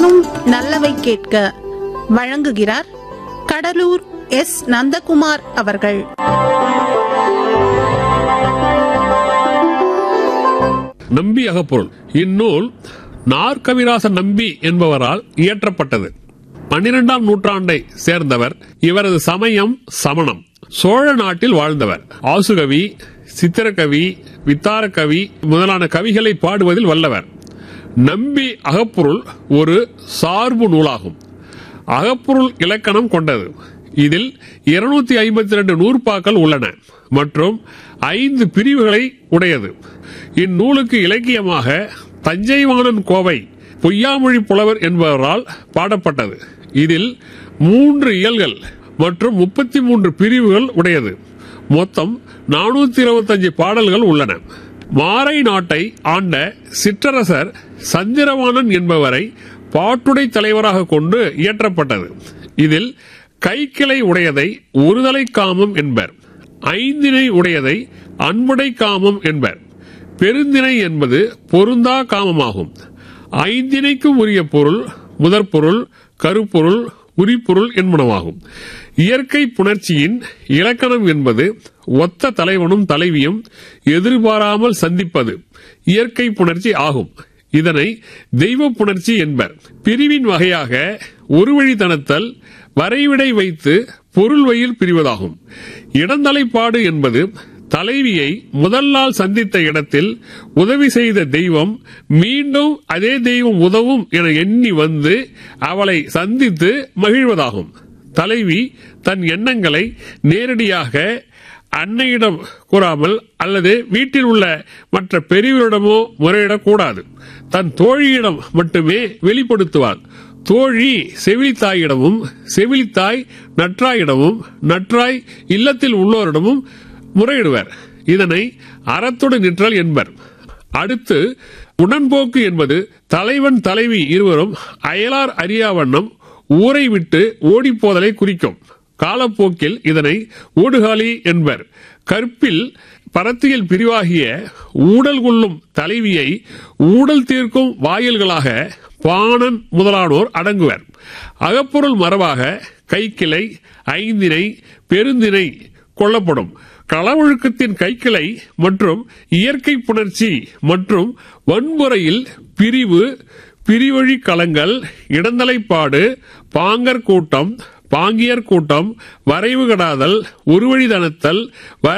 எனைத்தானும் நல்லவை கேட்க வழங்குகிறார் கடலூர் எஸ் நந்தகுமார் அவர்கள் நம்பி அகப்பொருள் இந்நூல் நாற்கவிராச நம்பி என்பவரால் இயற்றப்பட்டது பன்னிரெண்டாம் நூற்றாண்டை சேர்ந்தவர் இவரது சமயம் சமணம் சோழ நாட்டில் வாழ்ந்தவர் ஆசுகவி சித்திரக்கவி வித்தாரக்கவி முதலான கவிகளை பாடுவதில் வல்லவர் நம்பி அகப்பொருள் ஒரு சார்பு நூலாகும் அகப்பொருள் இலக்கணம் கொண்டது இதில் இருநூத்தி ஐம்பத்தி ரெண்டு நூற்பாக்கள் உள்ளன மற்றும் ஐந்து பிரிவுகளை உடையது இந்நூலுக்கு இலக்கியமாக தஞ்சைவாணன் கோவை பொய்யாமொழி புலவர் என்பவரால் பாடப்பட்டது இதில் மூன்று இயல்கள் மற்றும் முப்பத்தி மூன்று பிரிவுகள் உடையது மொத்தம் நானூத்தி இருபத்தஞ்சு பாடல்கள் உள்ளன மாரை நாட்டை ஆண்ட சிற்றரசர் சந்திரவாணன் என்பவரை பாட்டுடை தலைவராக கொண்டு இயற்றப்பட்டது இதில் கைக்கிளை உடையதை ஒருதலை காமம் என்பர் ஐந்தினை உடையதை அன்புடை காமம் என்பர் பெருந்திணை என்பது பொருந்தா காமமாகும் ஐந்திணைக்கும் உரிய பொருள் முதற்பொருள் கருப்பொருள் உரிப்பொருள் என்பனவாகும் இயற்கை புணர்ச்சியின் இலக்கணம் என்பது ஒத்த தலைவனும் தலைவியும் எதிர்பாராமல் சந்திப்பது இயற்கை புணர்ச்சி ஆகும் இதனை தெய்வ புணர்ச்சி என்பர் பிரிவின் வகையாக ஒரு வழித்தனத்தல் வரைவிடை வைத்து பொருள் வயில் பிரிவதாகும் இடந்தலைப்பாடு என்பது தலைவியை முதல் நாள் சந்தித்த இடத்தில் உதவி செய்த தெய்வம் மீண்டும் அதே தெய்வம் உதவும் என எண்ணி வந்து அவளை சந்தித்து மகிழ்வதாகும் தலைவி தன் எண்ணங்களை நேரடியாக அன்னையிடம் கூறாமல் அல்லது வீட்டில் உள்ள மற்ற பெரியவரிடமோ முறையிடக்கூடாது தன் தோழியிடம் மட்டுமே வெளிப்படுத்துவாள் தோழி செவிலித்தாயிடமும் செவிலித்தாய் நற்றாயிடமும் நற்றாய் இல்லத்தில் உள்ளோரிடமும் முறையிடுவர் இதனை அறத்தொடு நிற்றல் என்பர் அடுத்து உடன்போக்கு என்பது தலைவன் தலைவி இருவரும் அயலார் அறியாவண்ணம் ஊரை விட்டு ஓடிப்போதலை குறிக்கும் காலப்போக்கில் இதனை ஊடுகாலி என்பர் கற்பில் பரத்தியல் பிரிவாகிய ஊடல் கொள்ளும் தலைவியை ஊடல் தீர்க்கும் வாயில்களாக பாணன் முதலானோர் அடங்குவர் அகப்பொருள் மரபாக கைக்கிளை ஐந்தினை பெருந்தினை கொள்ளப்படும் களவொழுக்கத்தின் கைக்கிளை மற்றும் இயற்கை புணர்ச்சி மற்றும் வன்முறையில் பிரிவு பிரிவழி களங்கள் இடந்தலைப்பாடு பாங்கர் கூட்டம் பாங்கியர் கூட்டம் வரைவு கடாதல் ஒருவழிதனத்தல்